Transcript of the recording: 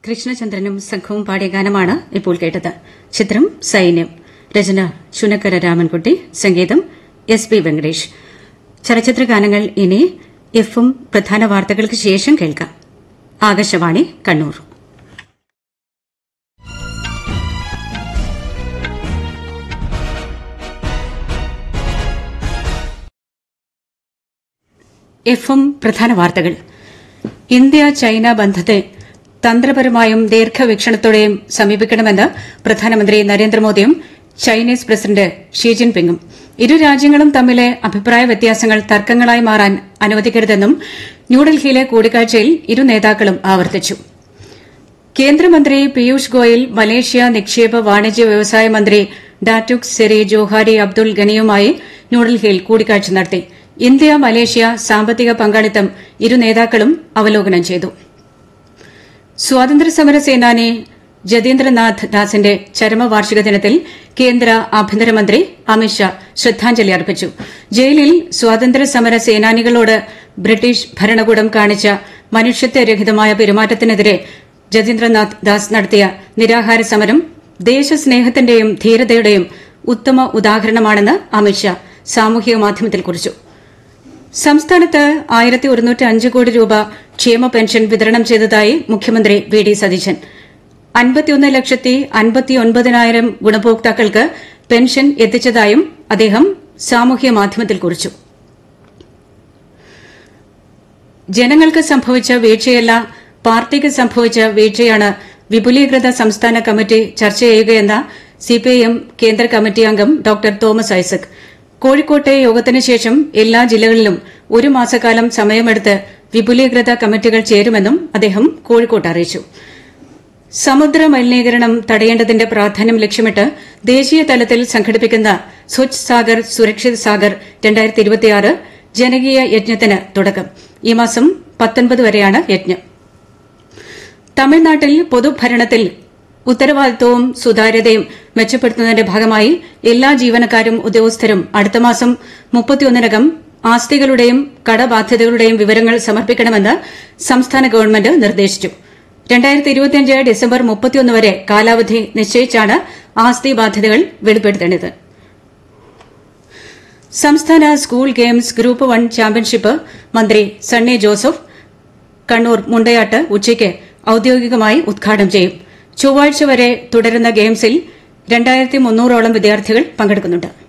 കൃഷ്ണചന്ദ്രനും സംഘവും പാടിയ ഗാനമാണ് ഇപ്പോൾ കേട്ടത് ചിത്രം സൈന്യം രചന ചുനക്കര രാമൻകുട്ടി സംഗീതം എസ് പി വെങ്കടേഷ് ചലച്ചിത്ര ഗാനങ്ങൾ ഇനി എഫും പ്രധാന വാർത്തകൾക്ക് ശേഷം കേൾക്കാം ആകാശവാണി കണ്ണൂർ എഫും പ്രധാന വാർത്തകൾ ഇന്ത്യ ചൈന ബന്ധത്തെ തന്ത്രപരമായും ദീർഘവീക്ഷണത്തോടെയും സമീപിക്കണമെന്ന് പ്രധാനമന്ത്രി നരേന്ദ്രമോദിയും ചൈനീസ് പ്രസിഡന്റ് ഷീ ജിൻപിങ്ങും ഇരു രാജ്യങ്ങളും തമ്മിലെ അഭിപ്രായ വ്യത്യാസങ്ങൾ തർക്കങ്ങളായി മാറാൻ അനുവദിക്കരുതെന്നും ന്യൂഡൽഹിയിലെ കൂടിക്കാഴ്ചയിൽ ഇരു നേതാക്കളും ആവർത്തിച്ചു കേന്ദ്രമന്ത്രി പീയൂഷ് ഗോയൽ മലേഷ്യ നിക്ഷേപ വാണിജ്യ വ്യവസായ മന്ത്രി ഡാറ്റുക് സെറി ജോഹാരി അബ്ദുൾ ഗനിയുമായി ന്യൂഡൽഹിയിൽ കൂടിക്കാഴ്ച നടത്തി ഇന്ത്യ മലേഷ്യ സാമ്പത്തിക പങ്കാളിത്തം ഇരു നേതാക്കളും അവലോകനം ചെയ്തു സ്വാതന്ത്ര്യസമര സേനാനി ജതീന്ദ്രനാഥ് ദാസിന്റെ ചരമവാർഷിക ദിനത്തിൽ കേന്ദ്ര ആഭ്യന്തരമന്ത്രി അമിത്ഷാ ശ്രദ്ധാഞ്ജലി അർപ്പിച്ചു ജയിലിൽ സ്വാതന്ത്ര്യസമര സേനാനികളോട് ബ്രിട്ടീഷ് ഭരണകൂടം കാണിച്ച മനുഷ്യത്വരഹിതമായ പെരുമാറ്റത്തിനെതിരെ ജതീന്ദ്രനാഥ് ദാസ് നടത്തിയ നിരാഹാര സമരം ദേശസ്നേഹത്തിന്റെയും ധീരതയുടെയും ഉത്തമ ഉദാഹരണമാണെന്ന് അമിത്ഷാ സാമൂഹിക മാധ്യമത്തിൽ കുറിച്ചു സംസ്ഥാനത്ത് ആയിരത്തി ഒരുന്നൂറ്റി അഞ്ച് കോടി രൂപ ക്ഷേമ പെൻഷൻ വിതരണം ചെയ്തതായി മുഖ്യമന്ത്രി വി ഡി സതീശൻ അൻപത്തിയൊന്ന് ലക്ഷത്തി അൻപത്തിയൊൻപതിനായിരം ഗുണഭോക്താക്കൾക്ക് പെൻഷൻ എത്തിച്ചതായും അദ്ദേഹം സാമൂഹ്യ മാധ്യമത്തിൽ കുറിച്ചു ജനങ്ങൾക്ക് സംഭവിച്ച വീഴ്ചയല്ല പാർട്ടിക്ക് സംഭവിച്ച വീഴ്ചയാണ് വിപുലീകൃത സംസ്ഥാന കമ്മിറ്റി ചർച്ച ചെയ്യുകയെന്ന സിപിഐഎം കേന്ദ്ര കമ്മിറ്റി അംഗം ഡോക്ടർ തോമസ് ഐസക് കോഴിക്കോട്ടെ യോഗത്തിന് ശേഷം എല്ലാ ജില്ലകളിലും ഒരു മാസക്കാലം സമയമെടുത്ത് വിപുലീകൃത കമ്മിറ്റികൾ ചേരുമെന്നും അദ്ദേഹം കോഴിക്കോട്ട് അറിയിച്ചു സമുദ്ര മലിനീകരണം തടയേണ്ടതിന്റെ പ്രാധാന്യം ലക്ഷ്യമിട്ട് ദേശീയ തലത്തിൽ സംഘടിപ്പിക്കുന്ന സ്വച്ഛ് സാഗർ സുരക്ഷിത് സാഗർ ജനകീയ യജ്ഞത്തിന് തുടക്കം ഈ മാസം പത്തൊൻപത് വരെയാണ് യജ്ഞം തമിഴ്നാട്ടിൽ പൊതുഭരണത്തിൽ ഉത്തരവാദിത്വവും സുതാര്യതയും മെച്ചപ്പെടുത്തുന്നതിന്റെ ഭാഗമായി എല്ലാ ജീവനക്കാരും ഉദ്യോഗസ്ഥരും അടുത്ത മാസം മുപ്പത്തിയൊന്നിനകം ആസ്തികളുടെയും കടബാധ്യതകളുടെയും വിവരങ്ങൾ സമർപ്പിക്കണമെന്ന് സംസ്ഥാന ഗവൺമെന്റ് നിർദ്ദേശിച്ചു ഡിസംബർ മുപ്പത്തിയൊന്ന് വരെ കാലാവധി നിശ്ചയിച്ചാണ് ആസ്തി ബാധ്യതകൾ വെളിപ്പെടുത്തേണ്ടത് സംസ്ഥാന school games group one championship മന്ത്രി സണ്ണി ജോസഫ് കണ്ണൂർ മുണ്ടയാട്ട് ഉച്ചയ്ക്ക് ഔദ്യോഗികമായി ഉദ്ഘാടനം ചെയ്യും ചൊവ്വാഴ്ച വരെ തുടരുന്ന ഗെയിംസിൽ രണ്ടായിരത്തി മുന്നൂറോളം വിദ്യാർത്ഥികൾ പങ്കെടുക്കുന്നുണ്ട്